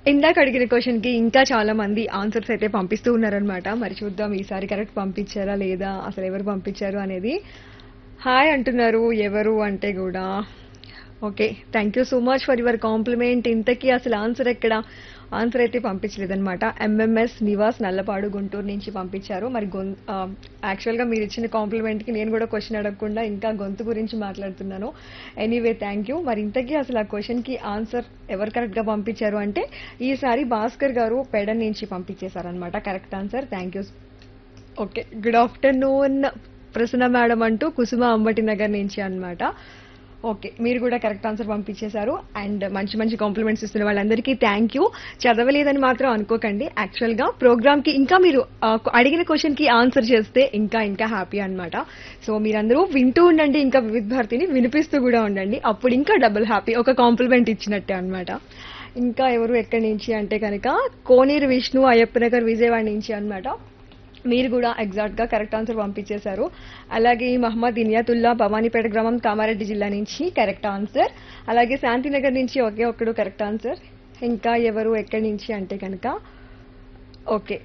ఇందాక అడిగిన క్వశ్చన్ కి ఇంకా చాలా మంది ఆన్సర్స్ అయితే పంపిస్తూ ఉన్నారనమాట మరి చూద్దాం ఈసారి కరెక్ట్ పంపించారా లేదా అసలు ఎవరు పంపించారు అనేది హాయ్ అంటున్నారు ఎవరు అంటే కూడా okay thank you so much for your compliment ఇంతకీ అసలు ఆన్సర్ ఎక్కడ ఆన్సర్ అయితే పంపించలేదన్నమాట ఎంఎంఎస్ నివాస్ నల్లపాడు గుంటూరు నుంచి పంపించారు మరి గొం యాక్చువల్గా మీరు ఇచ్చిన కాంప్లిమెంట్కి నేను కూడా క్వశ్చన్ అడగకుండా ఇంకా గొంతు గురించి మాట్లాడుతున్నాను ఎనీవే థ్యాంక్ యూ మరి ఇంతకీ అసలు ఆ క్వశ్చన్కి ఆన్సర్ ఎవరు కరెక్ట్గా పంపించారు అంటే ఈసారి భాస్కర్ గారు పెడ నుంచి పంపించేశారనమాట correct answer thank you okay good afternoon Prasanna madam అంటూ కుసుమ అంబటి నగర్ నుంచి అన్నమాట ఓకే మీరు కూడా కరెక్ట్ ఆన్సర్ పంపించేశారు అండ్ మంచి మంచి కాంప్లిమెంట్స్ ఇస్తున్న వాళ్ళందరికీ థ్యాంక్ యూ చదవలేదని మాత్రం అనుకోకండి యాక్చువల్గా ప్రోగ్రామ్కి ఇంకా మీరు ఆ, అడిగిన క్వశ్చన్కి ఆన్సర్ చేస్తే ఇంకా ఇంకా హ్యాపీ అన్నమాట సో మీరందరూ వింటూ ఉండండి ఇంకా వివిధ భారతిని వినిపిస్తూ కూడా ఉండండి అప్పుడు ఇంకా డబుల్ హ్యాపీ ఒక కాంప్లిమెంట్ ఇచ్చినట్టే అన్నమాట ఇంకా ఎవరు ఎక్కడి నుంచి అంటే కనుక కోనేరు విష్ణు అయ్యప్ప నగర్ విజయవాడ నుంచి అన్నమాట మీరు కూడా ఎగ్జాక్ట్ గా కరెక్ట్ ఆన్సర్ పంపించేశారు అలాగే మహమ్మద్ ఇనియాతుల్లా భవానీపేట గ్రామం కామారెడ్డి జిల్లా నుంచి కరెక్ట్ ఆన్సర్ అలాగే శాంతినగర్ నుంచి ఒకే ఒక్కడు కరెక్ట్ ఆన్సర్ ఇంకా ఎవరు ఎక్కడి నుంచి అంటే కనుక ఓకే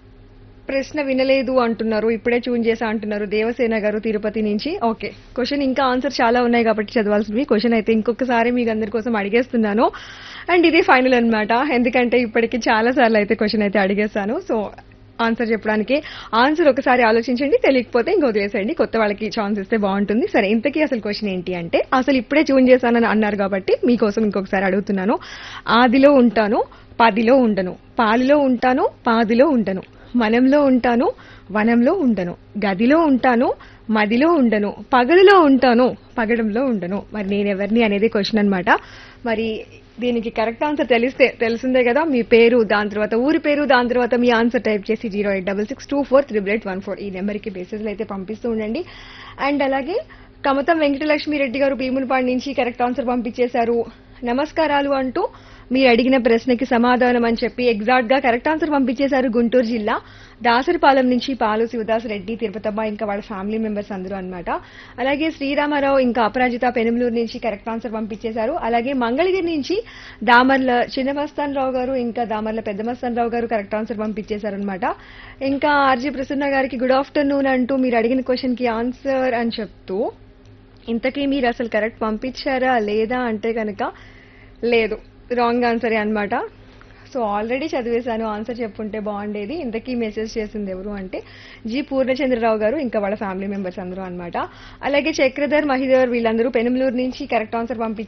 ప్రశ్న వినలేదు అంటున్నారు ఇప్పుడే చూన్ చేసా అంటున్నారు దేవసేన గారు తిరుపతి నుంచి ఓకే క్వశ్చన్ ఇంకా ఆన్సర్ చాలా ఉన్నాయి కాబట్టి చదవాల్సినవి క్వశ్చన్ అయితే ఇంకొకసారి మీకు అందరి కోసం అడిగేస్తున్నాను అండ్ ఇది ఫైనల్ అన్నమాట ఎందుకంటే ఇప్పటికి చాలా సార్లు అయితే క్వశ్చన్ అయితే అడిగేస్తాను సో ఆన్సర్ చెప్పడానికి ఆన్సర్ ఒకసారి ఆలోచించండి తెలియకపోతే ఇంక వదిలేసేయండి కొత్త వాళ్ళకి ఛాన్స్ ఇస్తే బాగుంటుంది సరే ఇంతకీ అసలు క్వశ్చన్ ఏంటి అంటే అసలు ఇప్పుడే ట్యూన్ చేశానని అన్నారు కాబట్టి మీకోసం ఇంకొకసారి అడుగుతున్నాను ఆదిలో ఉంటాను పదిలో ఉండను పాలిలో ఉంటాను పాదిలో ఉండను మనంలో ఉంటాను వనంలో ఉండను గదిలో ఉంటాను మదిలో ఉండను పగలులో ఉంటాను పగడంలో ఉండను మరి నేనెవరిని అనేది క్వశ్చన్ అన్నమాట మరి దీనికి కరెక్ట్ ఆన్సర్ తెలిస్తే తెలిసిందే కదా మీ పేరు దాని తర్వాత ఊరి పేరు దాని తర్వాత మీ ఆన్సర్ టైప్ చేసి zero eight double six two four triple eight one four ఈ నెంబర్కి బేసిస్లో అయితే పంపిస్తూ ఉండండి అండ్ అలాగే కమతం వెంకటలక్ష్మి రెడ్డి గారు భీమునిపాడు నుంచి కరెక్ట్ ఆన్సర్ పంపించేశారు నమస్కారాలు అంటూ మీరు అడిగిన ప్రశ్నకి సమాధానం అని చెప్పి ఎగ్జాక్ట్ గా కరెక్ట్ ఆన్సర్ పంపించేశారు గుంటూరు జిల్లా దాసరిపాలెం నుంచి పాలు శివదాస్ రెడ్డి తిరుపతమ్మ ఇంకా వాళ్ళ ఫ్యామిలీ మెంబర్స్ అందరూ అన్నమాట అలాగే శ్రీరామారావు ఇంకా అపరాజిత పెనుమలూరు నుంచి కరెక్ట్ ఆన్సర్ పంపించేశారు అలాగే మంగళగిరి నుంచి దామర్ల చిన్నమస్తాన్ రావు గారు ఇంకా దామర్ల పెద్దమస్తాన్ రావు గారు కరెక్ట్ ఆన్సర్ పంపించేశారనమాట ఇంకా ఆర్జీ ప్రసన్న గారికి గుడ్ ఆఫ్టర్నూన్ అంటూ మీరు అడిగిన క్వశ్చన్ కి ఆన్సర్ అని చెప్తూ ఇంతకీ మీరు అసలు కరెక్ట్ పంపించారా లేదా అంటే కనుక లేదు రాంగ్ ఆన్సరే అన్నమాట సో ఆల్రెడీ చదివేశాను ఆన్సర్ చెప్పుంటే బాగుండేది ఇంతకీ మెసేజ్ చేసింది ఎవరు అంటే జి పూర్ణచంద్రరావు గారు ఇంకా వాళ్ళ ఫ్యామిలీ మెంబర్స్ అందరూ అన్నమాట అలాగే చక్రధర్ మహిధర్ వీళ్ళందరూ పెనుమలూరు నుంచి కరెక్ట్ ఆన్సర్ పంపించారు